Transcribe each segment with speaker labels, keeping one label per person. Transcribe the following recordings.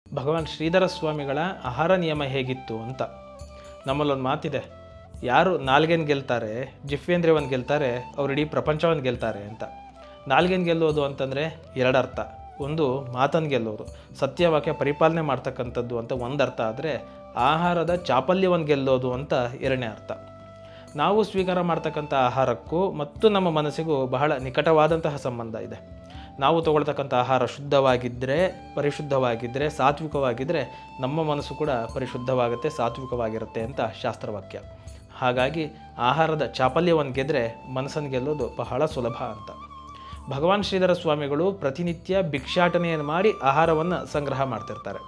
Speaker 1: ಭಗವಾನ್ ಶ್ರೀಧರ ಸ್ವಾಮಿಗಳ ಆಹಾರ ನಿಯಮ ಹೇಗಿತ್ತು ಅಂತ ನಮ್ಮಲ್ಲೊಂದು ಮಾತಿದೆ ಯಾರು ನಾಲ್ಗೆನ್ ಗೆಲ್ತಾರೆ ಜಿಫ್ವೇಂದ್ರಿಯವನ್ನು ಗೆಲ್ತಾರೆ ಅವ್ರು ಇಡೀ ಪ್ರಪಂಚವನ್ನು ಗೆಲ್ತಾರೆ ಅಂತ ನಾಲ್ಗೆನ್ ಗೆಲ್ಲೋದು ಅಂತಂದರೆ ಎರಡರ್ಥ ಒಂದು ಮಾತನ್ನು ಗೆಲ್ಲೋದು ಸತ್ಯವಾಕ್ಯ ಪರಿಪಾಲನೆ ಮಾಡ್ತಕ್ಕಂಥದ್ದು ಅಂತ ಒಂದು ಅರ್ಥ ಆದರೆ ಆಹಾರದ ಚಾಪಲ್ಯವನ್ನು ಗೆಲ್ಲೋದು ಅಂತ ಎರಡನೇ ಅರ್ಥ ನಾವು ಸ್ವೀಕಾರ ಮಾಡ್ತಕ್ಕಂಥ ಆಹಾರಕ್ಕೂ ಮತ್ತು ನಮ್ಮ ಮನಸ್ಸಿಗೂ ಬಹಳ ನಿಕಟವಾದಂತಹ ಸಂಬಂಧ ಇದೆ ನಾವು ತಗೊಳ್ತಕ್ಕಂಥ ಆಹಾರ ಶುದ್ಧವಾಗಿದ್ದರೆ ಪರಿಶುದ್ಧವಾಗಿದ್ದರೆ ಸಾತ್ವಿಕವಾಗಿದ್ದರೆ ನಮ್ಮ ಮನಸ್ಸು ಕೂಡ ಪರಿಶುದ್ಧವಾಗುತ್ತೆ ಸಾತ್ವಿಕವಾಗಿರುತ್ತೆ ಅಂತ ಶಾಸ್ತ್ರವಾಕ್ಯ ಹಾಗಾಗಿ ಆಹಾರದ ಚಾಪಲ್ಯವನ್ನು ಗೆದ್ದರೆ ಮನಸ್ಸನ್ನು ಗೆಲ್ಲೋದು ಬಹಳ ಸುಲಭ ಅಂತ ಭಗವಾನ್ ಶ್ರೀಧರ ಸ್ವಾಮಿಗಳು ಪ್ರತಿನಿತ್ಯ ಭಿಕ್ಷಾಟನೆಯನ್ನು ಮಾಡಿ ಆಹಾರವನ್ನು ಸಂಗ್ರಹ ಮಾಡ್ತಿರ್ತಾರೆ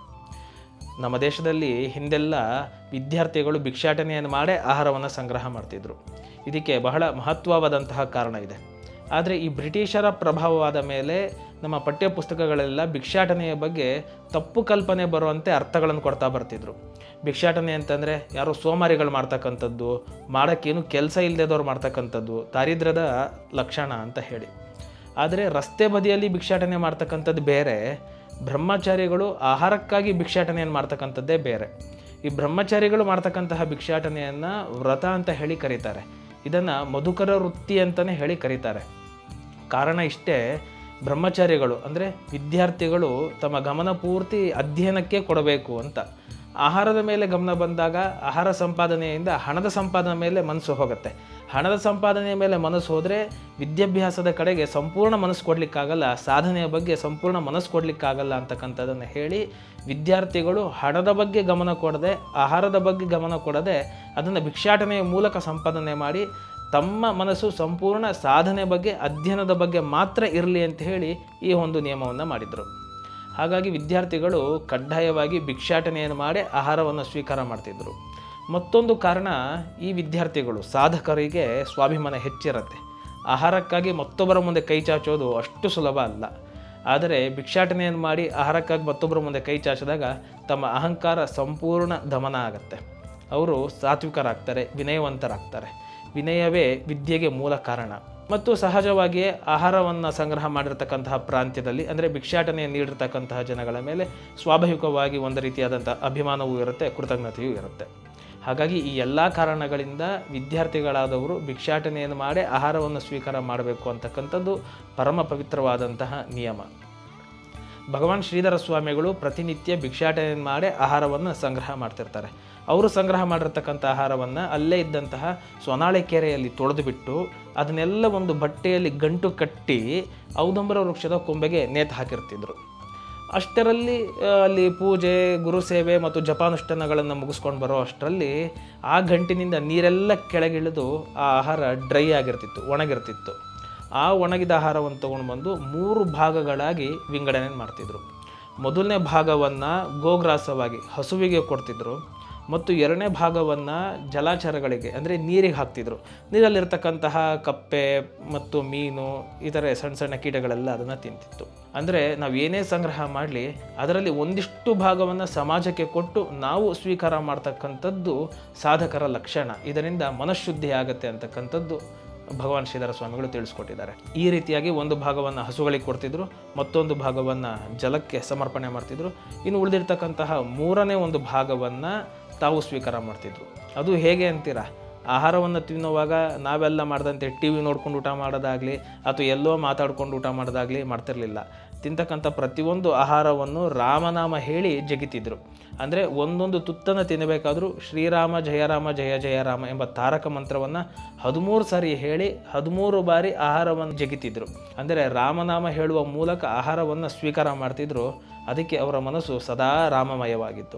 Speaker 1: ನಮ್ಮ ದೇಶದಲ್ಲಿ ಹಿಂದೆಲ್ಲ ವಿದ್ಯಾರ್ಥಿಗಳು ಭಿಕ್ಷಾಟನೆಯನ್ನು ಮಾಡೇ ಆಹಾರವನ್ನು ಸಂಗ್ರಹ ಮಾಡ್ತಿದ್ರು ಇದಕ್ಕೆ ಬಹಳ ಮಹತ್ವವಾದಂತಹ ಕಾರಣ ಇದೆ ಆದರೆ ಈ ಬ್ರಿಟಿಷರ ಪ್ರಭಾವವಾದ ಮೇಲೆ ನಮ್ಮ ಪಠ್ಯ ಪುಸ್ತಕಗಳೆಲ್ಲ ಭಿಕ್ಷಾಟನೆಯ ಬಗ್ಗೆ ತಪ್ಪು ಕಲ್ಪನೆ ಬರುವಂತೆ ಅರ್ಥಗಳನ್ನು ಕೊಡ್ತಾ ಬರ್ತಿದ್ರು ಭಿಕ್ಷಾಟನೆ ಅಂತಂದರೆ ಯಾರೋ ಸೋಮಾರಿಗಳು ಮಾಡ್ತಕ್ಕಂಥದ್ದು ಮಾಡೋಕ್ಕೇನು ಕೆಲಸ ಇಲ್ಲದವ್ರು ಮಾಡ್ತಕ್ಕಂಥದ್ದು ದಾರಿದ್ರ್ಯದ ಲಕ್ಷಣ ಅಂತ ಹೇಳಿ ಆದರೆ ರಸ್ತೆ ಬದಿಯಲ್ಲಿ ಭಿಕ್ಷಾಟನೆ ಮಾಡ್ತಕ್ಕಂಥದ್ದು ಬೇರೆ ಬ್ರಹ್ಮಚಾರಿಗಳು ಆಹಾರಕ್ಕಾಗಿ ಭಿಕ್ಷಾಟನೆಯನ್ನು ಮಾಡ್ತಕ್ಕಂಥದ್ದೇ ಬೇರೆ ಈ ಬ್ರಹ್ಮಚಾರಿಗಳು ಮಾಡ್ತಕ್ಕಂತಹ ಭಿಕ್ಷಾಟನೆಯನ್ನು ವ್ರತ ಅಂತ ಹೇಳಿ ಕರೀತಾರೆ ಇದನ್ನು ಮಧುಕರ ವೃತ್ತಿ ಅಂತಲೇ ಹೇಳಿ ಕರೀತಾರೆ ಕಾರಣ ಇಷ್ಟೇ ಬ್ರಹ್ಮಚಾರಿಗಳು ಅಂದರೆ ವಿದ್ಯಾರ್ಥಿಗಳು ತಮ್ಮ ಗಮನ ಪೂರ್ತಿ ಅಧ್ಯಯನಕ್ಕೆ ಕೊಡಬೇಕು ಅಂತ ಆಹಾರದ ಮೇಲೆ ಗಮನ ಬಂದಾಗ ಆಹಾರ ಸಂಪಾದನೆಯಿಂದ ಹಣದ ಸಂಪಾದನೆ ಮೇಲೆ ಮನಸ್ಸು ಹೋಗುತ್ತೆ ಹಣದ ಸಂಪಾದನೆಯ ಮೇಲೆ ಮನಸ್ಸು ಹೋದರೆ ವಿದ್ಯಾಭ್ಯಾಸದ ಕಡೆಗೆ ಸಂಪೂರ್ಣ ಮನಸ್ಸು ಕೊಡಲಿಕ್ಕಾಗಲ್ಲ ಸಾಧನೆಯ ಬಗ್ಗೆ ಸಂಪೂರ್ಣ ಮನಸ್ಸು ಕೊಡಲಿಕ್ಕಾಗಲ್ಲ ಅಂತಕ್ಕಂಥದ್ದನ್ನು ಹೇಳಿ ವಿದ್ಯಾರ್ಥಿಗಳು ಹಣದ ಬಗ್ಗೆ ಗಮನ ಕೊಡದೆ ಆಹಾರದ ಬಗ್ಗೆ ಗಮನ ಕೊಡದೆ ಅದನ್ನು ಭಿಕ್ಷಾಟನೆಯ ಮೂಲಕ ಸಂಪಾದನೆ ಮಾಡಿ ತಮ್ಮ ಮನಸ್ಸು ಸಂಪೂರ್ಣ ಸಾಧನೆ ಬಗ್ಗೆ ಅಧ್ಯಯನದ ಬಗ್ಗೆ ಮಾತ್ರ ಇರಲಿ ಅಂತ ಹೇಳಿ ಈ ಒಂದು ನಿಯಮವನ್ನು ಮಾಡಿದರು ಹಾಗಾಗಿ ವಿದ್ಯಾರ್ಥಿಗಳು ಕಡ್ಡಾಯವಾಗಿ ಭಿಕ್ಷಾಟನೆಯನ್ನು ಮಾಡಿ ಆಹಾರವನ್ನು ಸ್ವೀಕಾರ ಮಾಡ್ತಿದ್ದರು ಮತ್ತೊಂದು ಕಾರಣ ಈ ವಿದ್ಯಾರ್ಥಿಗಳು ಸಾಧಕರಿಗೆ ಸ್ವಾಭಿಮಾನ ಹೆಚ್ಚಿರುತ್ತೆ ಆಹಾರಕ್ಕಾಗಿ ಮತ್ತೊಬ್ಬರ ಮುಂದೆ ಕೈ ಚಾಚೋದು ಅಷ್ಟು ಸುಲಭ ಅಲ್ಲ ಆದರೆ ಭಿಕ್ಷಾಟನೆಯನ್ನು ಮಾಡಿ ಆಹಾರಕ್ಕಾಗಿ ಮತ್ತೊಬ್ಬರ ಮುಂದೆ ಕೈ ಚಾಚಿದಾಗ ತಮ್ಮ ಅಹಂಕಾರ ಸಂಪೂರ್ಣ ದಮನ ಆಗುತ್ತೆ ಅವರು ಸಾತ್ವಿಕರಾಗ್ತಾರೆ ವಿನಯವಂತರಾಗ್ತಾರೆ ವಿನಯವೇ ವಿದ್ಯೆಗೆ ಮೂಲ ಕಾರಣ ಮತ್ತು ಸಹಜವಾಗಿಯೇ ಆಹಾರವನ್ನು ಸಂಗ್ರಹ ಮಾಡಿರ್ತಕ್ಕಂತಹ ಪ್ರಾಂತ್ಯದಲ್ಲಿ ಅಂದರೆ ಭಿಕ್ಷಾಟನೆ ನೀಡಿರ್ತಕ್ಕಂತಹ ಜನಗಳ ಮೇಲೆ ಸ್ವಾಭಾವಿಕವಾಗಿ ಒಂದು ರೀತಿಯಾದಂಥ ಅಭಿಮಾನವೂ ಇರುತ್ತೆ ಕೃತಜ್ಞತೆಯೂ ಇರುತ್ತೆ ಹಾಗಾಗಿ ಈ ಎಲ್ಲ ಕಾರಣಗಳಿಂದ ವಿದ್ಯಾರ್ಥಿಗಳಾದವರು ಭಿಕ್ಷಾಟನೆಯನ್ನು ಮಾಡಿ ಆಹಾರವನ್ನು ಸ್ವೀಕಾರ ಮಾಡಬೇಕು ಅಂತಕ್ಕಂಥದ್ದು ಪರಮ ಪವಿತ್ರವಾದಂತಹ ನಿಯಮ ಭಗವಾನ್ ಶ್ರೀಧರ ಸ್ವಾಮಿಗಳು ಪ್ರತಿನಿತ್ಯ ಭಿಕ್ಷಾಟನೆಯನ್ನು ಮಾಡಿ ಆಹಾರವನ್ನು ಸಂಗ್ರಹ ಮಾಡ್ತಿರ್ತಾರೆ ಅವರು ಸಂಗ್ರಹ ಮಾಡಿರ್ತಕ್ಕಂಥ ಆಹಾರವನ್ನು ಅಲ್ಲೇ ಇದ್ದಂತಹ ಸೊನಾಳೆ ಕೆರೆಯಲ್ಲಿ ತೊಳೆದು ಬಿಟ್ಟು ಅದನ್ನೆಲ್ಲ ಒಂದು ಬಟ್ಟೆಯಲ್ಲಿ ಗಂಟು ಕಟ್ಟಿ ಔದಂಬರ ವೃಕ್ಷದ ಕೊಂಬೆಗೆ ನೇತು ಹಾಕಿರ್ತಿದ್ರು ಅಷ್ಟರಲ್ಲಿ ಆ, ಅಲ್ಲಿ ಪೂಜೆ ಗುರು ಸೇವೆ ಮತ್ತು ಜಪಾನುಷ್ಠಾನಗಳನ್ನು ಮುಗಿಸ್ಕೊಂಡು ಬರೋ ಅಷ್ಟರಲ್ಲಿ ಆ ಗಂಟಿನಿಂದ ನೀರೆಲ್ಲ ಕೆಳಗಿಳಿದು ಆ ಆಹಾರ ಡ್ರೈ ಆಗಿರ್ತಿತ್ತು ಒಣಗಿರ್ತಿತ್ತು ಆ ಒಣಗಿದ ಆಹಾರವನ್ನು ತೊಗೊಂಡು ಬಂದು ಮೂರು ಭಾಗಗಳಾಗಿ ವಿಂಗಡಣೆ ಮಾಡ್ತಿದ್ರು ಮೊದಲನೇ ಭಾಗವನ್ನು ಗೋಗ್ರಾಸವಾಗಿ ಹಸುವಿಗೆ ಕೊಡ್ತಿದ್ರು ಮತ್ತು ಎರಡನೇ ಭಾಗವನ್ನು ಜಲಾಚರಗಳಿಗೆ ಅಂದರೆ ನೀರಿಗೆ ಹಾಕ್ತಿದ್ರು ನೀರಲ್ಲಿರ್ತಕ್ಕಂತಹ ಕಪ್ಪೆ ಮತ್ತು ಮೀನು ಇತರೆ ಸಣ್ಣ ಸಣ್ಣ ಕೀಟಗಳೆಲ್ಲ ಅದನ್ನು ತಿಂತಿತ್ತು ಅಂದರೆ ನಾವು ಏನೇ ಸಂಗ್ರಹ ಮಾಡಲಿ ಅದರಲ್ಲಿ ಒಂದಿಷ್ಟು ಭಾಗವನ್ನು ಸಮಾಜಕ್ಕೆ ಕೊಟ್ಟು ನಾವು ಸ್ವೀಕಾರ ಮಾಡ್ತಕ್ಕಂಥದ್ದು ಸಾಧಕರ ಲಕ್ಷಣ ಇದರಿಂದ ಮನಃಶುದ್ಧಿ ಆಗುತ್ತೆ ಅಂತಕ್ಕಂಥದ್ದು ಭಗವಾನ್ ಶ್ರೀಧರ ಸ್ವಾಮಿಗಳು ತಿಳಿಸ್ಕೊಟ್ಟಿದ್ದಾರೆ ಈ ರೀತಿಯಾಗಿ ಒಂದು ಭಾಗವನ್ನು ಹಸುಗಳಿಗೆ ಕೊಡ್ತಿದ್ರು ಮತ್ತೊಂದು ಭಾಗವನ್ನು ಜಲಕ್ಕೆ ಸಮರ್ಪಣೆ ಮಾಡ್ತಿದ್ರು ಇನ್ನು ಉಳಿದಿರ್ತಕ್ಕಂತಹ ಮೂರನೇ ಒಂದು ಭಾಗವನ್ನು ತಾವು ಸ್ವೀಕಾರ ಮಾಡ್ತಿದ್ರು ಅದು ಹೇಗೆ ಅಂತೀರಾ ಆಹಾರವನ್ನು ತಿನ್ನುವಾಗ ನಾವೆಲ್ಲ ಮಾಡ್ದಂತೆ ಟಿ ವಿ ನೋಡ್ಕೊಂಡು ಊಟ ಮಾಡೋದಾಗಲಿ ಅಥವಾ ಎಲ್ಲೋ ಮಾತಾಡ್ಕೊಂಡು ಊಟ ಮಾಡೋದಾಗಲಿ ಮಾಡ್ತಿರ್ಲಿಲ್ಲ ತಿಂತಕ್ಕಂಥ ಪ್ರತಿಯೊಂದು ಆಹಾರವನ್ನು ರಾಮನಾಮ ಹೇಳಿ ಜಗಿತಿದ್ರು ಅಂದರೆ ಒಂದೊಂದು ತುತ್ತನ್ನು ತಿನ್ನಬೇಕಾದ್ರೂ ಶ್ರೀರಾಮ ಜಯರಾಮ ಜಯ ಜಯರಾಮ ಎಂಬ ತಾರಕ ಮಂತ್ರವನ್ನು ಹದಿಮೂರು ಸಾರಿ ಹೇಳಿ ಹದಿಮೂರು ಬಾರಿ ಆಹಾರವನ್ನು ಜಗಿತಿದ್ರು ಅಂದರೆ ರಾಮನಾಮ ಹೇಳುವ ಮೂಲಕ ಆಹಾರವನ್ನು ಸ್ವೀಕಾರ ಮಾಡ್ತಿದ್ರು ಅದಕ್ಕೆ ಅವರ ಮನಸ್ಸು ಸದಾ ರಾಮಮಯವಾಗಿತ್ತು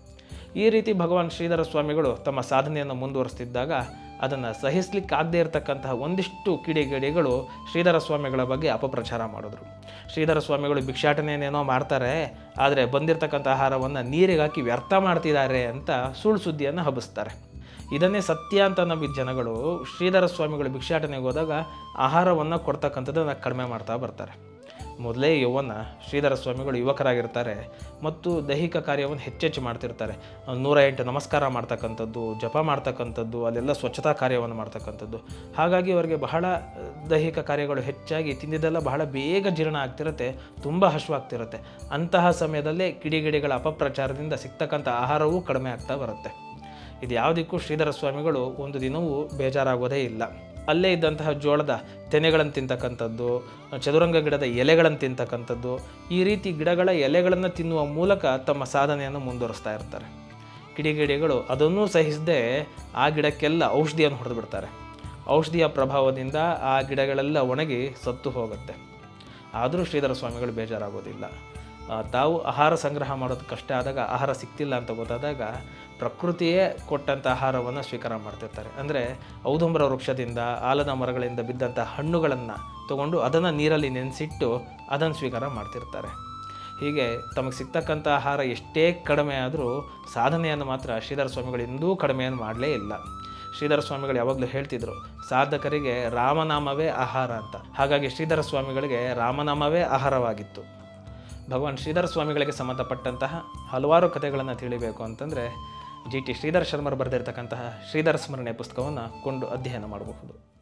Speaker 1: ಈ ರೀತಿ ಭಗವಾನ್ ಶ್ರೀಧರ ಸ್ವಾಮಿಗಳು ತಮ್ಮ ಸಾಧನೆಯನ್ನು ಮುಂದುವರಿಸ್ತಿದ್ದಾಗ ಅದನ್ನು ಸಹಿಸ್ಲಿಕ್ಕಾಗದೇ ಇರತಕ್ಕಂತಹ ಒಂದಿಷ್ಟು ಕಿಡಿಗೇಡಿಗಳು ಶ್ರೀಧರ ಸ್ವಾಮಿಗಳ ಬಗ್ಗೆ ಅಪಪ್ರಚಾರ ಮಾಡಿದ್ರು ಶ್ರೀಧರ ಸ್ವಾಮಿಗಳು ಭಿಕ್ಷಾಟನೆಯನ್ನೇನೋ ಮಾಡ್ತಾರೆ ಆದರೆ ಬಂದಿರತಕ್ಕಂಥ ಆಹಾರವನ್ನು ನೀರಿಗೆ ಹಾಕಿ ವ್ಯರ್ಥ ಮಾಡ್ತಿದ್ದಾರೆ ಅಂತ ಸುಳ್ಳು ಸುದ್ದಿಯನ್ನು ಹಬ್ಬಿಸ್ತಾರೆ ಇದನ್ನೇ ಸತ್ಯ ಅಂತ ನಂಬಿದ ಜನಗಳು ಶ್ರೀಧರ ಸ್ವಾಮಿಗಳು ಭಿಕ್ಷಾಟನೆಗೆ ಹೋದಾಗ ಆಹಾರವನ್ನು ಕೊಡ್ತಕ್ಕಂಥದ್ದನ್ನು ಕಡಿಮೆ ಮಾಡ್ತಾ ಬರ್ತಾರೆ ಮೊದಲೇ ಯೌವನ ಶ್ರೀಧರ ಸ್ವಾಮಿಗಳು ಯುವಕರಾಗಿರ್ತಾರೆ ಮತ್ತು ದೈಹಿಕ ಕಾರ್ಯವನ್ನು ಹೆಚ್ಚೆಚ್ಚು ಮಾಡ್ತಿರ್ತಾರೆ ನೂರ ಎಂಟು ನಮಸ್ಕಾರ ಮಾಡ್ತಕ್ಕಂಥದ್ದು ಜಪ ಮಾಡ್ತಕ್ಕಂಥದ್ದು ಅಲ್ಲೆಲ್ಲ ಸ್ವಚ್ಛತಾ ಕಾರ್ಯವನ್ನು ಮಾಡ್ತಕ್ಕಂಥದ್ದು ಹಾಗಾಗಿ ಅವರಿಗೆ ಬಹಳ ಅಹ್, ದೈಹಿಕ ಕಾರ್ಯಗಳು ಹೆಚ್ಚಾಗಿ ತಿಂದಿದ್ದೆಲ್ಲ ಬಹಳ ಬೇಗ ಜೀರ್ಣ ಆಗ್ತಿರುತ್ತೆ ತುಂಬ ಹಶ್ವಾಗ್ತಿರುತ್ತೆ ಅಂತಹ ಸಮಯದಲ್ಲೇ ಕಿಡಿಗಿಡಿಗಳ ಅಪಪ್ರಚಾರದಿಂದ ಸಿಗ್ತಕ್ಕಂಥ ಆಹಾರವೂ ಕಡಿಮೆ ಆಗ್ತಾ ಬರುತ್ತೆ ಇದು ಯಾವುದಕ್ಕೂ ಶ್ರೀಧರ ಸ್ವಾಮಿಗಳು ಒಂದು ದಿನವೂ ಬೇಜಾರಾಗೋದೇ ಇಲ್ಲ ಅಲ್ಲೇ ಇದ್ದಂತಹ ಜೋಳದ ತೆನೆಗಳನ್ನು ತಿಂತಕ್ಕಂಥದ್ದು ಚದುರಂಗ ಗಿಡದ ಎಲೆಗಳನ್ನು ತಿಂತಕ್ಕಂಥದ್ದು ಈ ರೀತಿ ಗಿಡಗಳ ಎಲೆಗಳನ್ನು ತಿನ್ನುವ ಮೂಲಕ ತಮ್ಮ ಸಾಧನೆಯನ್ನು ಮುಂದುವರಿಸ್ತಾ ಇರ್ತಾರೆ ಕಿಡಿಗಿಡಿಗಳು ಅದನ್ನೂ ಸಹಿಸದೆ ಆ ಗಿಡಕ್ಕೆಲ್ಲ ಔಷಧಿಯನ್ನು ಹೊಡೆದು ಬಿಡ್ತಾರೆ ಔಷಧಿಯ ಪ್ರಭಾವದಿಂದ ಆ ಗಿಡಗಳೆಲ್ಲ ಒಣಗಿ ಸತ್ತು ಹೋಗುತ್ತೆ ಆದರೂ ಶ್ರೀಧರ ಸ್ವಾಮಿಗಳು ಬೇಜಾರಾಗೋದಿಲ್ಲ ಆ, ತಾವು ಆಹಾರ ಸಂಗ್ರಹ ಮಾಡೋದು ಕಷ್ಟ ಆದಾಗ ಆಹಾರ ಸಿಗ್ತಿಲ್ಲ ಅಂತ ಗೊತ್ತಾದಾಗ ಪ್ರಕೃತಿಯೇ ಕೊಟ್ಟಂಥ ಆಹಾರವನ್ನು ಸ್ವೀಕಾರ ಮಾಡ್ತಿರ್ತಾರೆ ಅಂದರೆ ಔದುಂಬರ ವೃಕ್ಷದಿಂದ ಆಲದ ಮರಗಳಿಂದ ಬಿದ್ದಂಥ ಹಣ್ಣುಗಳನ್ನು ತಗೊಂಡು ಅದನ್ನು ನೀರಲ್ಲಿ ನೆನೆಸಿಟ್ಟು ಅದನ್ನು ಸ್ವೀಕಾರ ಮಾಡ್ತಿರ್ತಾರೆ ಹೀಗೆ ತಮಗೆ ಸಿಗ್ತಕ್ಕಂಥ ಆಹಾರ ಎಷ್ಟೇ ಕಡಿಮೆ ಆದರೂ ಸಾಧನೆಯನ್ನು ಮಾತ್ರ ಶ್ರೀಧರ ಸ್ವಾಮಿಗಳು ಎಂದೂ ಕಡಿಮೆಯನ್ನು ಮಾಡಲೇ ಇಲ್ಲ ಶ್ರೀಧರ ಸ್ವಾಮಿಗಳು ಯಾವಾಗಲೂ ಹೇಳ್ತಿದ್ರು ಸಾಧಕರಿಗೆ ರಾಮನಾಮವೇ ಆಹಾರ ಅಂತ ಹಾಗಾಗಿ ಶ್ರೀಧರ ಸ್ವಾಮಿಗಳಿಗೆ ರಾಮನಾಮವೇ ಆಹಾರವಾಗಿತ್ತು ಭಗವಾನ್ ಶ್ರೀಧರ ಸ್ವಾಮಿಗಳಿಗೆ ಸಂಬಂಧಪಟ್ಟಂತಹ ಹಲವಾರು ಕಥೆಗಳನ್ನು ತಿಳಿಬೇಕು ಅಂತಂದರೆ ಜಿ ಟಿ ಶ್ರೀಧರ ಶರ್ಮರು ಬರೆದಿರ್ತಕ್ಕಂತಹ ಶ್ರೀಧರ ಸ್ಮರಣೆ ಪುಸ್ತಕವನ್ನು ಕೊಂಡು ಅಧ್ಯಯನ ಮಾಡಬಹುದು